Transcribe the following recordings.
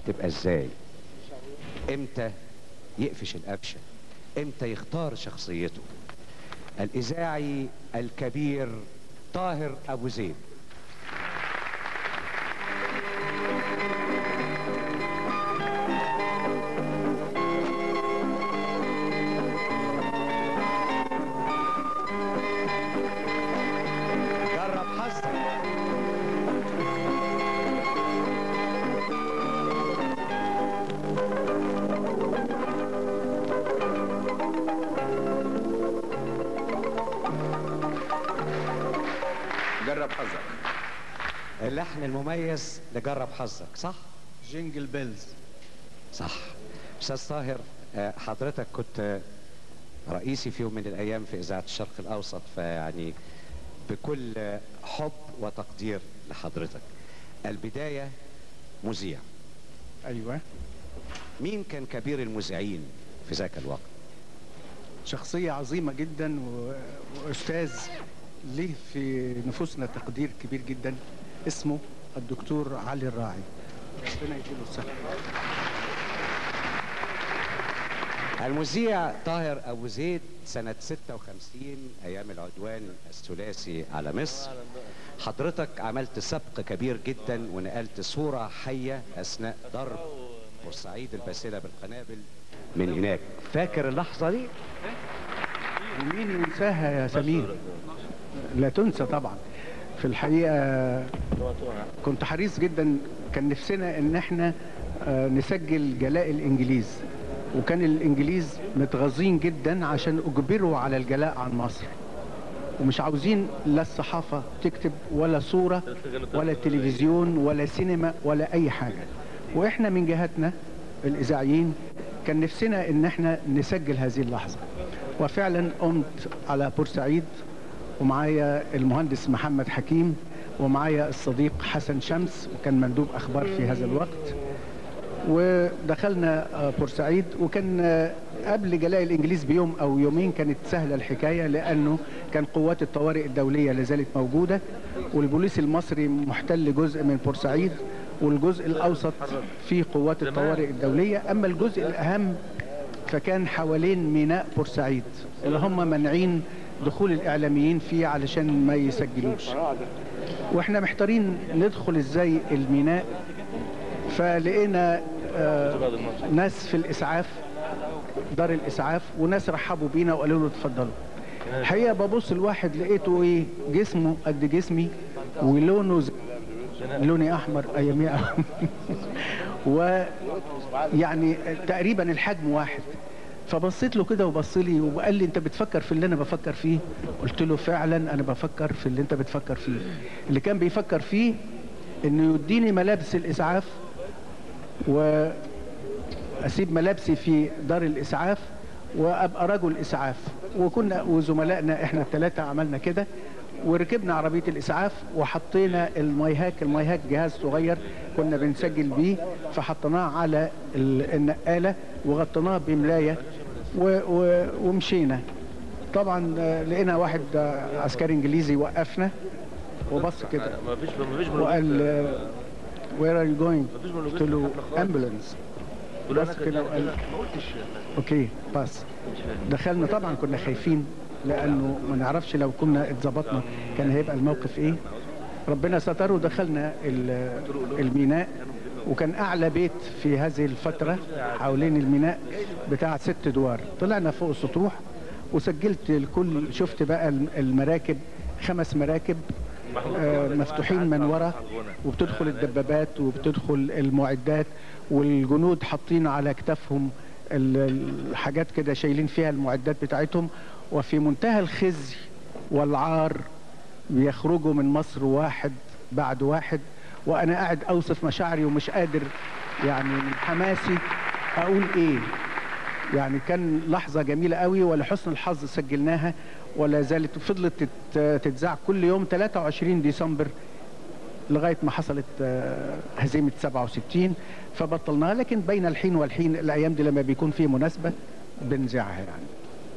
تبقى ازاي امتى يقفش القفشه امتى يختار شخصيته الاذاعي الكبير طاهر ابو زيد جرب حظك جرب حظك اللحن المميز لجرب حظك صح جينجل بيلز صح استاذ طاهر آه، حضرتك كنت رئيسي في يوم من الايام في اذاعه الشرق الاوسط فيعني بكل حب وتقدير لحضرتك البدايه مذيع ايوه مين كان كبير المذيعين في ذاك الوقت شخصية عظيمة جدا و- وأستاذ ليه في نفوسنا تقدير كبير جدا اسمه الدكتور علي الراعي ربنا يديله الصحة المذيع طاهر ابو زيد سنه 56 ايام العدوان الثلاثي على مصر حضرتك عملت سبق كبير جدا ونقلت صوره حيه اثناء ضرب بورسعيد الباسله بالقنابل من هناك فاكر اللحظه دي ومين ينساها يا سمير لا تنسى طبعا في الحقيقة كنت حريص جدا كان نفسنا ان احنا آه، نسجل جلاء الانجليز وكان الانجليز متغاظين جدا عشان اجبروا على الجلاء عن مصر ومش عاوزين لا الصحافة تكتب ولا صورة ولا تلفزيون ولا سينما ولا اي حاجة واحنا من جهتنا الاذاعيين كان نفسنا ان احنا نسجل هذه اللحظة وفعلا قمت على بورسعيد ومعايا المهندس محمد حكيم ومعايا الصديق حسن شمس وكان مندوب اخبار في هذا الوقت ودخلنا آه، بورسعيد وكان آه، قبل جلاء الانجليز بيوم او يومين كانت سهله الحكايه لانه كان قوات الطوارئ الدوليه لازالت موجوده والبوليس المصري محتل جزء من بورسعيد والجزء الاوسط فيه قوات الطوارئ الدوليه اما الجزء الاهم فكان حوالين ميناء بورسعيد اللي هم منعين دخول الاعلاميين فيه علشان ما يسجلوش واحنا محتارين ندخل ازاي الميناء فلقينا آه، ناس في الاسعاف دار الاسعاف وناس رحبوا بينا وقالوا له اتفضلوا الحقيقه ببص الواحد لقيته ايه جسمه قد جسمي ولونه ز- لوني احمر اياميها ويعني تقريبا الحجم واحد فبصيت له كده وبص لي وقال لي انت بتفكر في اللي انا بفكر فيه قلت له فعلا انا بفكر في اللي انت بتفكر فيه اللي كان بيفكر فيه انه يديني ملابس الاسعاف واسيب ملابسي في دار الاسعاف وابقى رجل اسعاف وكنا وزملائنا احنا الثلاثه عملنا كده وركبنا عربيه الاسعاف وحطينا المايهاك المايهاك جهاز صغير كنا بنسجل بيه فحطيناه على ال- النقاله وغطيناه بملايه و- و- ومشينا طبعا آه، لقينا واحد آه، عسكري انجليزي وقفنا وبص كده ما فيش ما فيش وقال آه، where are you going مفيش ملوك قلت له في الحفلة خالص. ambulance ولا بص أنا كده كده- وقال ما قلتش اوكي باس دخلنا طبعا كنا خايفين لانه ما نعرفش لو كنا اتظبطنا كان هيبقى الموقف ايه ربنا ستر ودخلنا ال- الميناء وكان اعلى بيت في هذه الفتره حوالين الميناء بتاع ست دوار طلعنا فوق السطوح وسجلت الكل شفت بقى المراكب خمس مراكب آه، مفتوحين من ورا وبتدخل الدبابات وبتدخل المعدات والجنود حاطين على اكتافهم ال- الحاجات كده شايلين فيها المعدات بتاعتهم وفي منتهى الخزي والعار بيخرجوا من مصر واحد بعد واحد وانا قاعد اوصف مشاعري ومش قادر يعني من حماسي اقول ايه يعني كان لحظة جميلة قوي ولحسن الحظ سجلناها ولا زالت فضلت تت- تتذاع كل يوم 23 ديسمبر لغاية ما حصلت آه، هزيمة 67 فبطلناها لكن بين الحين والحين الأيام دي لما بيكون في مناسبة بنذاعها يعني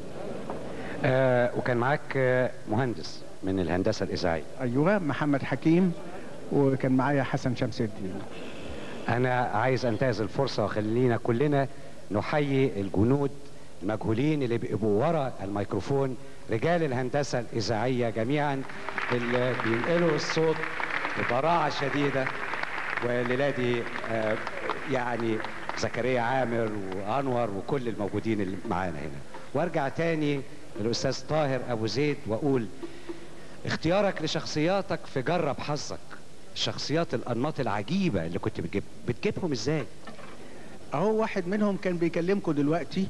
آه وكان معاك آه مهندس من الهندسه الاذاعيه أيوة محمد حكيم وكان معايا حسن شمس الدين أنا عايز أنتهز الفرصة وخلينا كلنا نحيي الجنود المجهولين اللي بيبقوا ورا الميكروفون رجال الهندسة الإذاعية جميعا اللي بينقلوا الصوت ببراعة شديدة والليلة دي آه، يعني زكريا عامر وأنور وكل الموجودين اللي معانا هنا وارجع تاني للأستاذ طاهر أبو زيد وأقول اختيارك لشخصياتك في جرب حظك الشخصيات الأنماط العجيبة اللي كنت بتجيب بتجيبهم ازاي؟ اهو واحد منهم كان بيكلمكم دلوقتي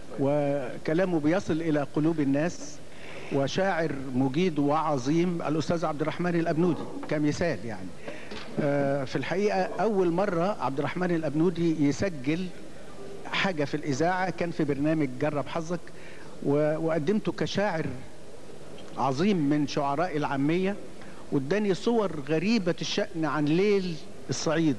وكلامه بيصل الى قلوب الناس وشاعر مجيد وعظيم الاستاذ عبد الرحمن الابنودي كمثال يعني آه، في الحقيقه اول مره عبد الرحمن الابنودي يسجل حاجه في الاذاعه كان في برنامج جرب حظك و- وقدمته كشاعر عظيم من شعراء العاميه واداني صور غريبه الشان عن ليل الصعيد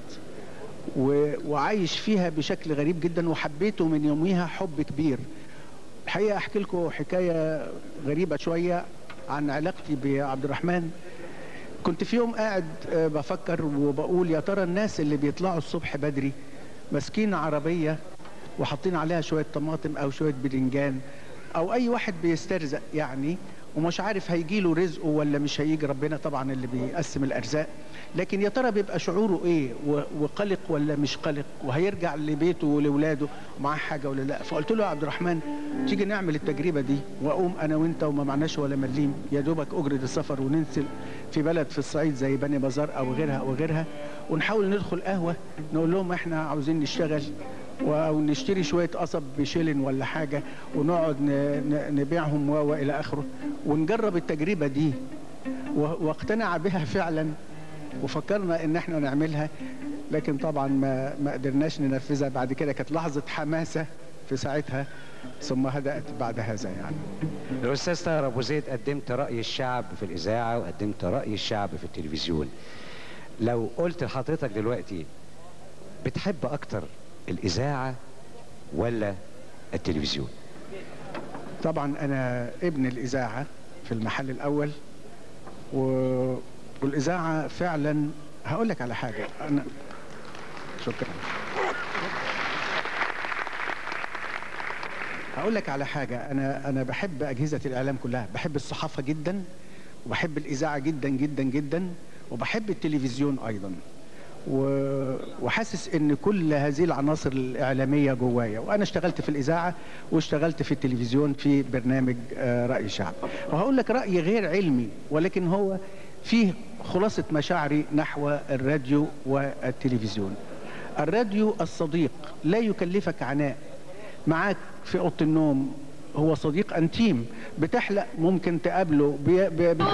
و- وعايش فيها بشكل غريب جدا وحبيته من يوميها حب كبير الحقيقه احكي لكم حكايه غريبه شويه عن علاقتي بعبد الرحمن كنت في يوم قاعد آه، بفكر وبقول يا ترى الناس اللي بيطلعوا الصبح بدري ماسكين عربيه وحاطين عليها شويه طماطم او شويه بدنجان او اي واحد بيسترزق يعني ومش عارف هيجي له رزقه ولا مش هيجي ربنا طبعا اللي بيقسم الارزاق لكن يا ترى بيبقى شعوره ايه و- وقلق ولا مش قلق وهيرجع لبيته ولولاده معاه حاجه ولا لا فقلت له يا عبد الرحمن تيجي نعمل التجربه دي واقوم انا وانت وما معناش ولا مليم يا دوبك اجره السفر وننزل في بلد في الصعيد زي بني بازار او غيرها او غيرها ونحاول ندخل قهوه نقول لهم احنا عاوزين نشتغل و- او نشتري شويه قصب بشيلن ولا حاجه ونقعد ن- ن- نبيعهم و الى اخره ونجرب التجربه دي و- واقتنع بها فعلا وفكرنا ان احنا نعملها لكن طبعا ما ما قدرناش ننفذها بعد كده كانت لحظه حماسه في ساعتها ثم هدأت بعد هذا يعني الأستاذ طاهر أبو زيد قدمت رأي الشعب في الإذاعة وقدمت رأي الشعب في التلفزيون لو قلت لحضرتك دلوقتي بتحب أكتر الإذاعة ولا التلفزيون؟ طبعا انا ابن الاذاعه في المحل الاول و... والاذاعه فعلا هقول لك على حاجه انا شكرا هقول لك على حاجه انا انا بحب اجهزه الاعلام كلها بحب الصحافه جدا وبحب الاذاعه جدا جدا جدا وبحب التلفزيون ايضا و- وحاسس ان كل هذه العناصر الاعلاميه جوايا وانا اشتغلت في الاذاعه واشتغلت في التلفزيون في برنامج آه، راي شعب وهقول لك راي غير علمي ولكن هو فيه خلاصه مشاعري نحو الراديو والتلفزيون الراديو الصديق لا يكلفك عناء معاك في اوضه النوم هو صديق انتيم بتحلق ممكن تقابله بي بي بي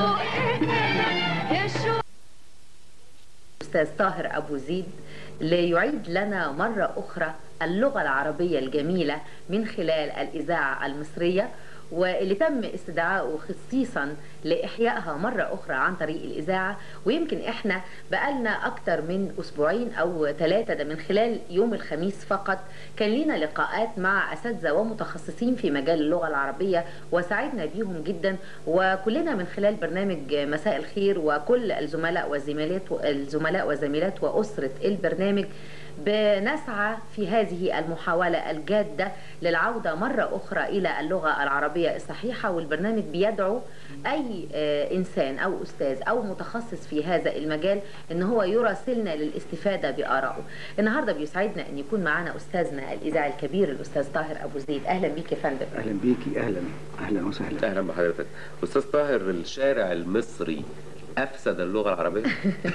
أستاذ طاهر أبو زيد ليعيد لنا مرة أخرى اللغة العربية الجميلة من خلال الإذاعة المصرية واللي تم استدعائه خصيصا لإحيائها مرة أخرى عن طريق الإذاعة ويمكن إحنا بقالنا أكتر من أسبوعين أو ثلاثة ده من خلال يوم الخميس فقط كان لينا لقاءات مع أساتذة ومتخصصين في مجال اللغة العربية وسعدنا بيهم جدا وكلنا من خلال برنامج مساء الخير وكل الزملاء والزميلات الزملاء والزميلات وأسرة البرنامج بنسعى في هذه المحاولة الجادة للعودة مرة أخرى إلى اللغة العربية الصحيحة والبرنامج بيدعو أي آه، إنسان أو أستاذ أو متخصص في هذا المجال إن هو يراسلنا للاستفادة بآرائه النهاردة بيسعدنا أن يكون معنا أستاذنا الإذاعي الكبير الأستاذ طاهر أبو زيد أهلا بيك يا فندم اهلا بيكي اهلا اهلا وسهلا اهلا بحضرتك استاذ طاهر الشارع المصري افسد اللغه العربيه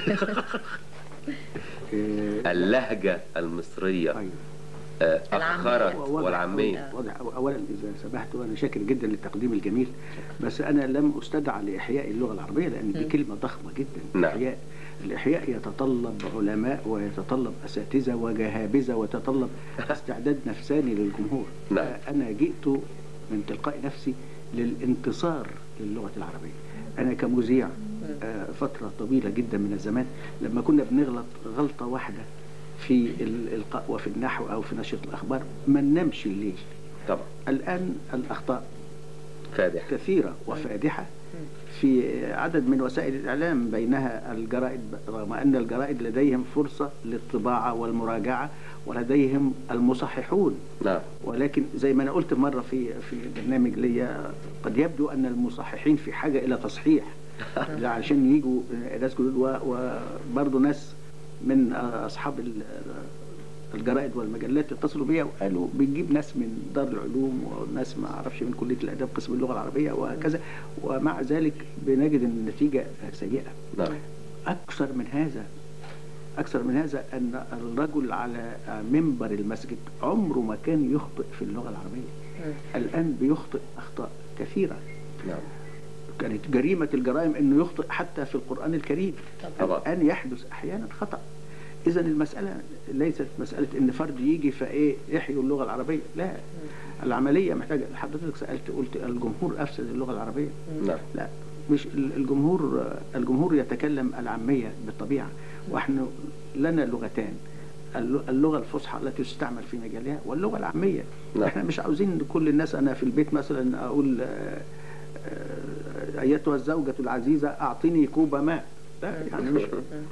إيه، اللهجه المصريه ايوه آه، العامية. اخرت واضح- والعاميه واضح أو- اولا اذا سمحت وانا شاكر جدا للتقديم الجميل بس انا لم استدعى لاحياء اللغه العربيه لان دي كلمه ضخمه جدا نعم. الاحياء الاحياء يتطلب علماء ويتطلب اساتذه وجهابذه ويتطلب استعداد نفساني للجمهور نعم. انا جئت من تلقاء نفسي للانتصار للغه العربيه انا كمذيع آه، فتره طويله جدا من الزمان لما كنا بنغلط غلطه واحده في الإلقاء وفي النحو أو في نشرة الأخبار ما ننامش الليل طبعا الآن الأخطاء فادح كثيرة وفادحة في عدد من وسائل الإعلام بينها الجرائد رغم أن الجرائد لديهم فرصة للطباعة والمراجعة ولديهم المصححون نعم ولكن زي ما أنا قلت مرة في في برنامج ليا قد يبدو أن المصححين في حاجة إلى تصحيح عشان يجوا ناس جدد و- وبرضه ناس من أصحاب ال- الجرائد والمجلات اتصلوا بيا وقالوا بنجيب ناس من دار العلوم وناس ما اعرفش من كليه الاداب قسم اللغه العربيه وهكذا ومع ذلك بنجد ان النتيجه سيئه نعم اكثر من هذا اكثر من هذا ان الرجل على منبر المسجد عمره ما كان يخطئ في اللغه العربيه الان بيخطئ اخطاء كثيره نعم كانت جريمه الجرائم انه يخطئ حتى في القران الكريم طبعا. الان يحدث احيانا خطا اذا المساله ليست مساله ان فرد يجي فايه يحيوا اللغه العربيه لا العمليه محتاجه حضرتك سالت قلت الجمهور افسد اللغه العربيه نعم لا مش الجمهور الجمهور يتكلم العاميه بالطبيعه واحنا لنا لغتان اللغه الفصحى التي تستعمل في مجالها واللغه العاميه نعم. احنا مش عاوزين كل الناس انا في البيت مثلا اقول آه، آه، ايتها الزوجه العزيزه اعطني كوب ماء لا يعني مش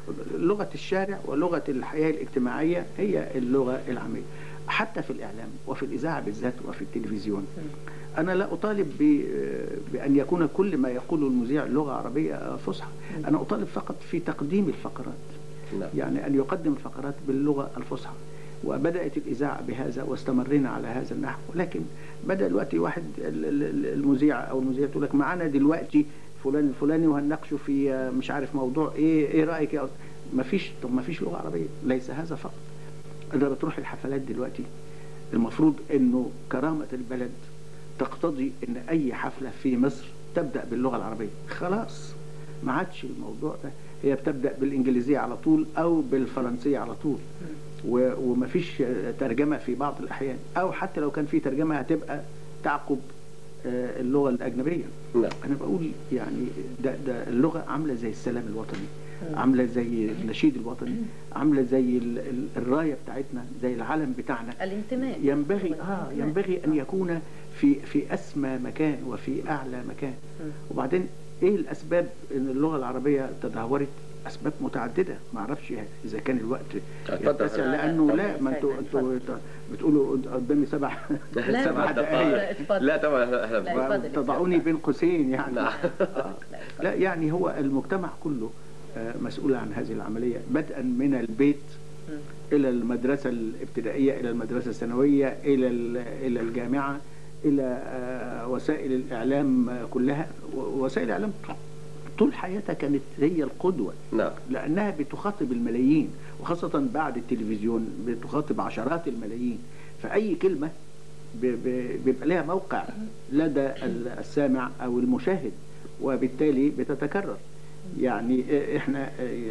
لغه الشارع ولغه الحياه الاجتماعيه هي اللغه العاميه حتى في الاعلام وفي الاذاعه بالذات وفي التلفزيون انا لا اطالب ب- بان يكون كل ما يقوله المذيع لغه عربيه فصحى انا اطالب فقط في تقديم الفقرات نعم يعني أن يقدم الفقرات باللغة الفصحى وبدأت الإذاعة بهذا واستمرينا على هذا النحو لكن بدأ دلوقتي واحد ال- ال- ال- المذيع أو المذيع تقول لك معانا دلوقتي فلان الفلاني وهنناقشه في آه، مش عارف موضوع إيه إيه رأيك يا ما فيش طب ما فيش لغة عربية ليس هذا فقط إذا تروح الحفلات دلوقتي المفروض إنه كرامة البلد تقتضي إن أي حفلة في مصر تبدأ باللغة العربية خلاص ما عادش الموضوع ده هي بتبدا بالانجليزيه على طول او بالفرنسيه على طول و- ومفيش آه، ترجمه في بعض الاحيان او حتى لو كان في ترجمه هتبقى تعقب آه، اللغه الاجنبيه نعم انا بقول يعني ده ده اللغه عامله زي السلام الوطني عامله زي النشيد الوطني عامله زي ال- ال- الرايه بتاعتنا زي العلم بتاعنا الانتماء ينبغي اه ينبغي ان يكون في في اسمى مكان وفي اعلى مكان وبعدين ايه الاسباب ان اللغه العربيه تدهورت اسباب متعدده ما اعرفش اذا كان الوقت اتفضل. يتسع لانه لا اتفضل. ما انتوا انتوا بتقولوا قدامي سبع لا، سبع لا، دقائق اتفضل. لا طبعا احنا لا، اتفضل. تضعوني بين قوسين يعني نعم. آه. لا يعني هو المجتمع كله آه، مسؤول عن هذه العملية بدءا من البيت إلى المدرسة الابتدائية إلى المدرسة الثانوية إلى ال- إلى الجامعة إلى آه، وسائل الإعلام آه، كلها و- وسائل الإعلام طول حياتها كانت هي القدوة نعم لأنها بتخاطب الملايين وخاصة بعد التلفزيون بتخاطب عشرات الملايين فأي كلمة ب- ب- بيبقى لها موقع لدى ال- السامع أو المشاهد وبالتالي بتتكرر يعني احنا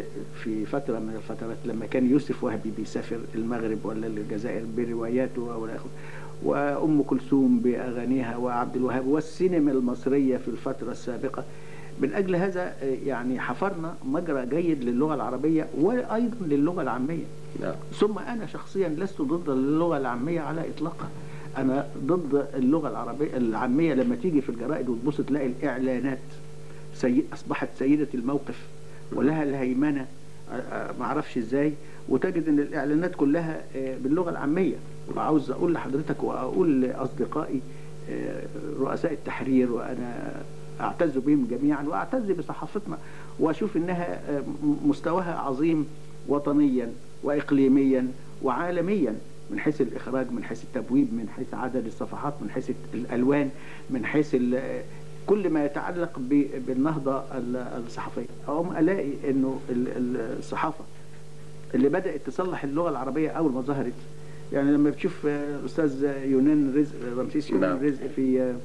في فترة من الفترات لما كان يوسف وهبي بيسافر المغرب ولا الجزائر برواياته والى اخره وام كلثوم باغانيها وعبد الوهاب والسينما المصرية في الفترة السابقة من اجل هذا يعني حفرنا مجرى جيد للغة العربية وايضا للغة العامية نعم ثم أنا شخصيا لست ضد اللغة العامية على إطلاقها أنا ضد اللغة العربية العامية لما تيجي في الجرائد وتبص تلاقي الإعلانات سي... أصبحت سيدة الموقف ولها الهيمنة آه، آه، معرفش إزاي وتجد إن الإعلانات كلها آه، باللغة العامية وعاوز أقول لحضرتك وأقول لأصدقائي آه، رؤساء التحرير وأنا أعتز بهم جميعا وأعتز بصحافتنا وأشوف إنها آه، م- مستواها عظيم وطنيا وإقليميا وعالميا من حيث الإخراج من حيث التبويب من حيث عدد الصفحات من حيث الألوان من حيث ال- كل ما يتعلق ب- بالنهضة ال- الصحفية أقوم ألاقي إنه ال- ال- الصحافة اللي بدأت تصلح اللغة العربية أول ما ظهرت يعني لما بتشوف آه، الأستاذ يونان رزق رمسيس يونان نعم. رزق في آه،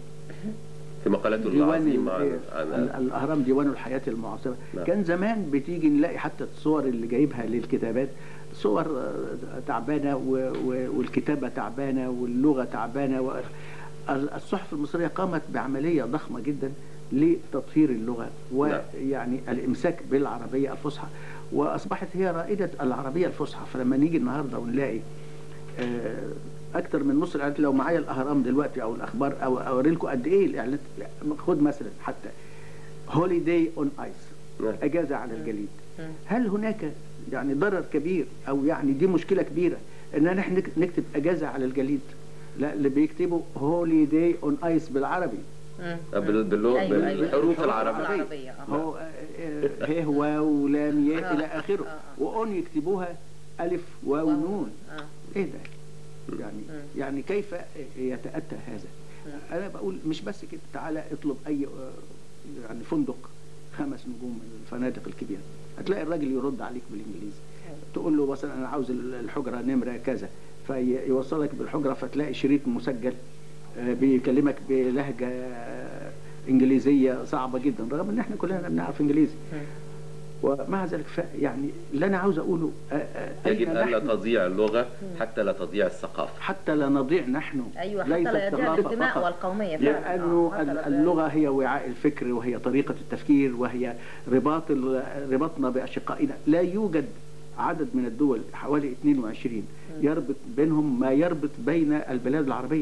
في مقالته ديوان العظيمة ال- عن ال- عن الاهرام ديوان الحياه المعاصره نعم. كان زمان بتيجي نلاقي حتى الصور اللي جايبها للكتابات صور آه، تعبانه و- و- والكتابه تعبانه واللغه تعبانه و- ال- الصحف المصريه قامت بعمليه ضخمه جدا لتطهير اللغه ويعني الامساك بالعربيه الفصحى واصبحت هي رائده العربيه الفصحى فلما نيجي النهارده ونلاقي آه، اكتر من نص الاعلانات لو معايا الاهرام دلوقتي او الاخبار او اوري لكم قد ايه الاعلانات خد مثلا حتى هوليداي اون ايس نعم. اجازه على الجليد هل هناك يعني ضرر كبير او يعني دي مشكله كبيره ان احنا نك- نكتب اجازه على الجليد لا اللي بيكتبوا هوليداي اون ايس بالعربي مم. بال- باللغة أيوة، أيوة. بالحروف بالحروف العربية العربية آه. هو آه، آه، ه واو لام ياء آه، الى اخره آه، آه. واون يكتبوها الف واو واو. نون آه. ايه ده يعني يعني كيف يتاتى هذا انا بقول مش بس كده تعالى اطلب اي آه، يعني فندق خمس نجوم من الفنادق الكبيره هتلاقي الراجل يرد عليك بالانجليزي تقول له مثلا انا عاوز الحجره نمره كذا فيوصلك بالحجره فتلاقي شريط مسجل آه، بيكلمك بلهجه آه، انجليزيه صعبه جدا رغم ان احنا كلنا بنعرف انجليزي ومع ذلك ف يعني اللي انا عاوز اقوله آه، آه، أين يجب ألا نحن تضيع اللغة حتى لا تضيع الثقافة حتى لا نضيع نحن ايوه حتى ليس لا يضيع الثقافة الانتماء فقط. والقوميه فعلا لأنه آه، حتى لا يضيع- اللغة هي وعاء الفكر وهي طريقة التفكير وهي رباط ال- رباطنا بأشقائنا لا يوجد عدد من الدول حوالي 22 يربط بينهم ما يربط بين البلاد العربية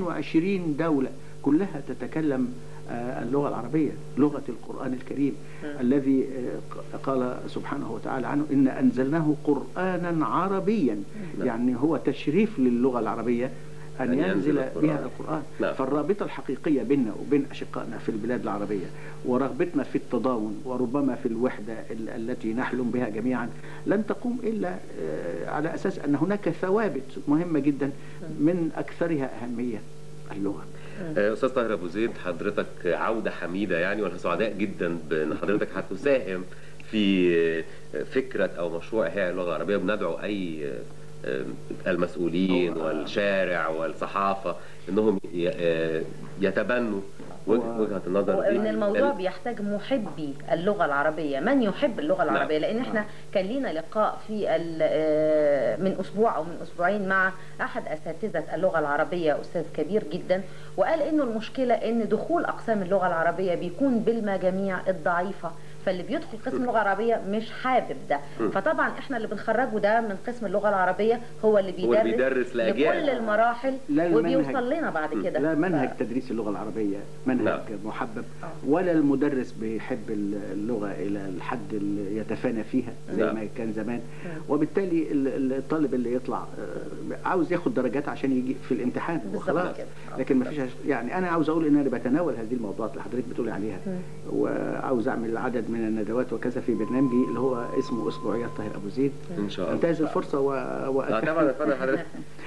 22 دولة كلها تتكلم آه، اللغة العربية لغة القرآن الكريم الذي آه، ق- قال سبحانه وتعالى عنه إن أنزلناه قرآنا عربيا يعني هو تشريف للغة العربية أن أن ينزل ينزل القرآن. بها القرآن نعم. فالرابطة الحقيقية بيننا وبين أشقائنا في البلاد العربية ورغبتنا في التضامن وربما في الوحدة ال- التي نحلم بها جميعا لن تقوم إلا آه، على أساس أن هناك ثوابت مهمة جدا من أكثرها أهمية اللغة آه، استاذ طاهر ابو زيد حضرتك عوده حميده يعني واحنا سعداء جدا بان حضرتك هتساهم في آه، فكره او مشروع احياء اللغه العربيه بندعو اي آه، آه، المسؤولين هو- والشارع والصحافه انهم ي- آه، يتبنوا وجه- هو- وجهه النظر دي وان الموضوع ال- بيحتاج محبي اللغه العربيه من يحب اللغه العربيه لان احنا كان لينا لقاء في ال- آه، من اسبوع او من اسبوعين مع احد اساتذه اللغه العربيه استاذ كبير جدا وقال انه المشكله ان دخول اقسام اللغه العربيه بيكون بالمجاميع الضعيفه فاللي بيدخل قسم اللغه العربيه مش حابب ده فطبعا احنا اللي بنخرجه ده من قسم اللغه العربيه هو اللي هو بيدرس, اللي بيدرس لأجيال. لكل المراحل لا المنهج. وبيوصل لنا بعد كده لا منهج ف- تدريس اللغة العربية منهج نعم. محبب ولا المدرس بيحب اللغة إلى الحد اللي يتفانى فيها زي نعم. ما كان زمان وبالتالي ال- ال- الطالب اللي يطلع آه، عاوز ياخد درجات عشان يجي في الامتحان بالظبط وخلاص كده. آه، لكن ما فيش يعني أنا عاوز أقول إن أنا بتناول هذه الموضوعات اللي حضرتك بتقولي عليها وعاوز أعمل عدد من الندوات وكذا في برنامجي اللي هو اسمه أسبوعيات طاهر أبو زيد ان شاء الله انتهز الفرصة و... اه وأتكلم طبعا اتفضل حضرتك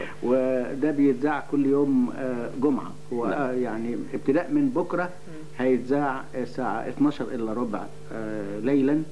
وده بيتذاع كل يوم آه، جمعة هو نعم. آه، يعني ابتداء من بكرة هيتذاع الساعة 12 إلا ربع آه، ليلا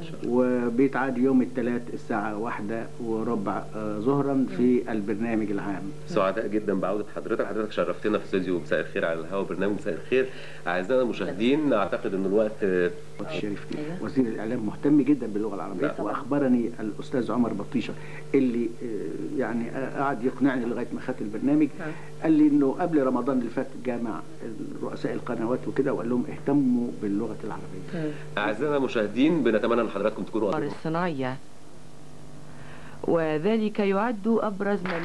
وبيتعاد يوم الثلاث الساعة واحدة وربع آه، ظهرا في البرنامج العام سعداء جدا بعودة حضرتك حضرتك شرفتنا في استوديو مساء الخير على الهواء برنامج مساء الخير أعزائنا المشاهدين أعتقد أن الوقت آه، الشريف أيوة. وزير الإعلام مهتم جدا باللغة العربية نعم. وأخبرني الأستاذ عمر بطيشة اللي آه، يعني آه، قعد يقنعني لغاية ما خدت البرنامج نعم. قال لي إنه قبل رمضان اللي فات جامع رؤساء القنوات وكده وقال لهم اهتموا باللغة العربية أعزائنا المشاهدين بنتمنى أن حضراتكم تكونوا الأقمار الصناعية وذلك يعد أبرز ما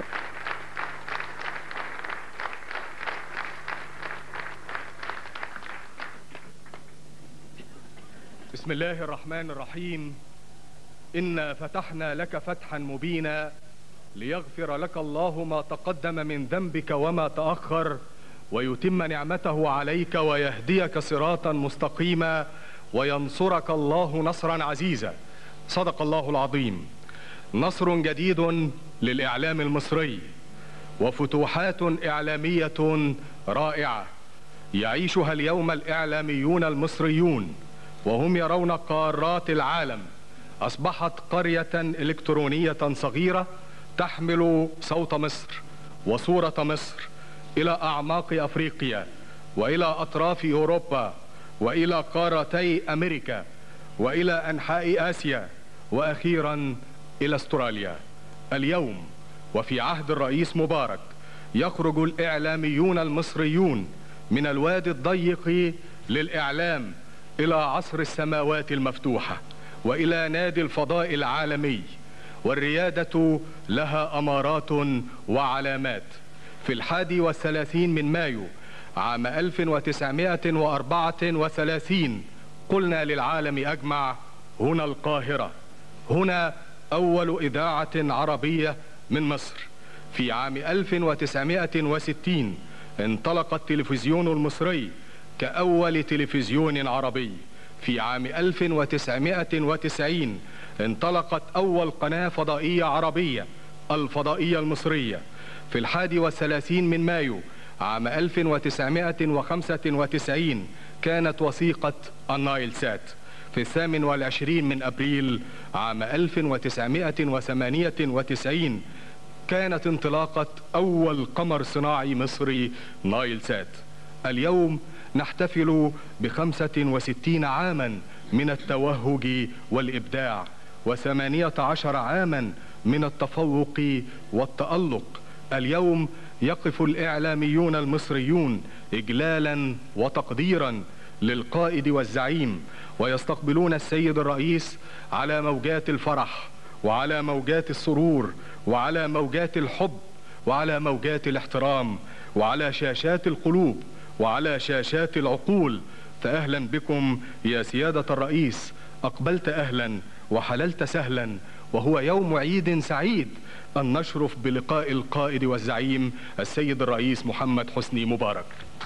بسم الله الرحمن الرحيم إنا فتحنا لك فتحا مبينا ليغفر لك الله ما تقدم من ذنبك وما تأخر ويتم نعمته عليك ويهديك صراطا مستقيما وينصرك الله نصرا عزيزا صدق الله العظيم نصر جديد للإعلام المصري وفتوحات إعلامية رائعة يعيشها اليوم الإعلاميون المصريون وهم يرون قارات العالم أصبحت قرية إلكترونية صغيرة تحمل صوت مصر وصورة مصر إلى أعماق أفريقيا وإلى أطراف أوروبا وإلى قارتي أمريكا وإلى أنحاء آسيا وأخيرا إلى أستراليا اليوم وفي عهد الرئيس مبارك يخرج الإعلاميون المصريون من الوادي الضيق للإعلام إلى عصر السماوات المفتوحة وإلى نادي الفضاء العالمي والريادة لها أمارات وعلامات في الحادي والثلاثين من مايو عام 1934 قلنا للعالم أجمع هنا القاهرة هنا أول إذاعة عربية من مصر في عام 1960 انطلق التلفزيون المصري كأول تلفزيون عربي في عام 1990 انطلقت أول قناة فضائية عربية الفضائية المصرية في الحادي والثلاثين من مايو عام 1995 كانت وثيقة النايل سات في الثامن والعشرين من أبريل عام 1998 كانت انطلاقة أول قمر صناعي مصري نايل سات اليوم نحتفل بخمسة وستين عاما من التوهج والإبداع وثمانية عشر عاما من التفوق والتألق اليوم يقف الإعلاميون المصريون إجلالا وتقديرا للقائد والزعيم ويستقبلون السيد الرئيس على موجات الفرح وعلى موجات السرور وعلى موجات الحب وعلى موجات الاحترام وعلى شاشات القلوب وعلى شاشات العقول فأهلا بكم يا سيادة الرئيس أقبلت أهلا وحللت سهلا وهو يوم عيد سعيد أن نشرف بلقاء القائد والزعيم السيد الرئيس محمد حسني مبارك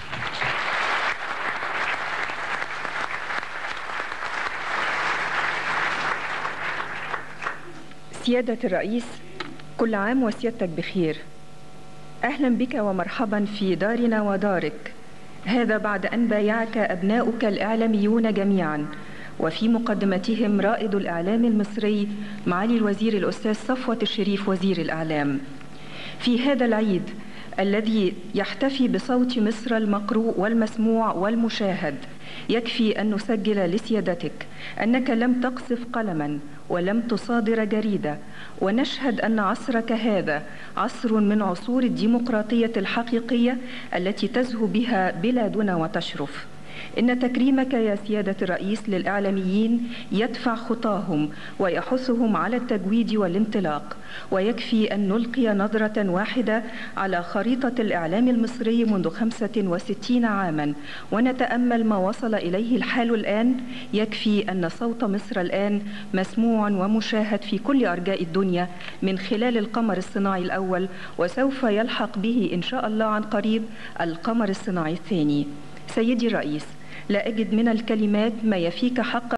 سيادة الرئيس كل عام وسيادتك بخير أهلا بك ومرحبا في دارنا ودارك هذا بعد أن بايعك أبناؤك الإعلاميون جميعا وفي مقدمتهم رائد الإعلام المصري معالي الوزير الأستاذ صفوة الشريف وزير الإعلام في هذا العيد الذي يحتفي بصوت مصر المقروء والمسموع والمشاهد يكفي أن نسجل لسيادتك أنك لم تقصف قلما ولم تصادر جريدة ونشهد أن عصرك هذا عصر من عصور الديمقراطية الحقيقية التي تزهو بها بلادنا وتشرف إن تكريمك يا سيادة الرئيس للإعلاميين يدفع خطاهم ويحثهم على التجويد والانطلاق ويكفي أن نلقي نظرة واحدة على خريطة الإعلام المصري منذ 65 عاما ونتأمل ما وصل إليه الحال الآن يكفي أن صوت مصر الآن مسموع ومشاهد في كل أرجاء الدنيا من خلال القمر الصناعي الأول وسوف يلحق به إن شاء الله عن قريب القمر الصناعي الثاني سيدي الرئيس لا أجد من الكلمات ما يفيك حق